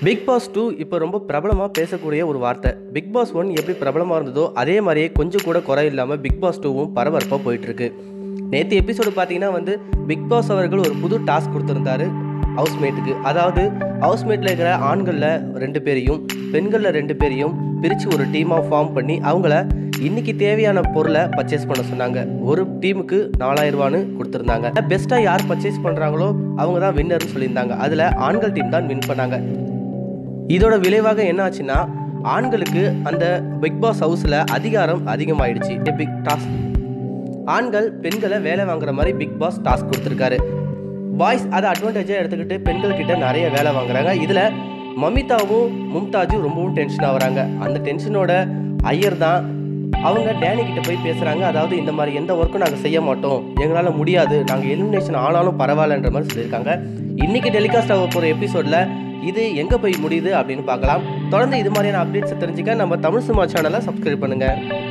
big pass two இப்போ ரொம்ப பிரபலமாக பேசக்கூடிய ஒரு வார்த்தை பிக் பாஸ் ஒன் எப்படி பிரபலமாக இருந்ததோ அதே மாதிரியே கொஞ்சம் கூட குறை இல்லாமல் பிக் பாஸ் டூவும் பரபரப்பாக போயிட்டுருக்கு நேற்று எபிசோடு பார்த்தீங்கன்னா வந்து பிக் பாஸ் அவர்கள் ஒரு புது டாஸ்க் கொடுத்துருந்தாரு ஹவுஸ்மேட்டுக்கு அதாவது ஹவுஸ்மேட்டில் இருக்கிற ஆண்களில் ரெண்டு பேரையும் பெண்களில் ரெண்டு பேரையும் பிரித்து ஒரு டீமாக ஃபார்ம் பண்ணி அவங்கள இன்னைக்கு தேவையான பொருளை பர்ச்சேஸ் பண்ண சொன்னாங்க ஒரு டீமுக்கு நாலாயிரம் ரூபான்னு கொடுத்துருந்தாங்க பெஸ்ட்டாக யார் பர்ச்சேஸ் பண்ணுறாங்களோ அவங்க தான் வின்னர்னு சொல்லியிருந்தாங்க அதில் ஆண்கள் டீம் தான் வின் பண்ணாங்க இதோட விளைவாக என்ன ஆச்சுன்னா ஆண்களுக்கு அந்த பிக் பாஸ் ஹவுஸில் அதிகாரம் அதிகமாயிடுச்சு பிக் டாஸ்க் ஆண்கள் பெண்களை வேலை வாங்குற மாதிரி பிக் பாஸ் டாஸ்க் கொடுத்துருக்காரு பாய்ஸ் அதை அட்வான்டேஜாக எடுத்துக்கிட்டு பெண்கள் கிட்ட நிறைய வேலை வாங்குறாங்க இதில் மமிதாவும் மும்தாஜும் ரொம்பவும் டென்ஷன் ஆகுறாங்க அந்த டென்ஷனோட ஐயர் தான் அவங்க டேனி கிட்ட போய் பேசுகிறாங்க அதாவது இந்த மாதிரி எந்த ஒர்க்கும் நாங்கள் செய்ய மாட்டோம் எங்களால் முடியாது நாங்கள் எலிமினேஷன் ஆனாலும் பரவாயில்லன்ற மாதிரி சொல்லியிருக்காங்க இன்னைக்கு டெலிகாஸ்ட் ஆக போகிற எபிசோடில் இது எங்கே போய் முடியுது அப்படின்னு பார்க்கலாம் தொடர்ந்து இது மாதிரியான அப்டேட்ஸை தெரிஞ்சுக்க நம்ம தமிழ் சினிமா சேனலை சப்ஸ்கிரைப் பண்ணுங்கள்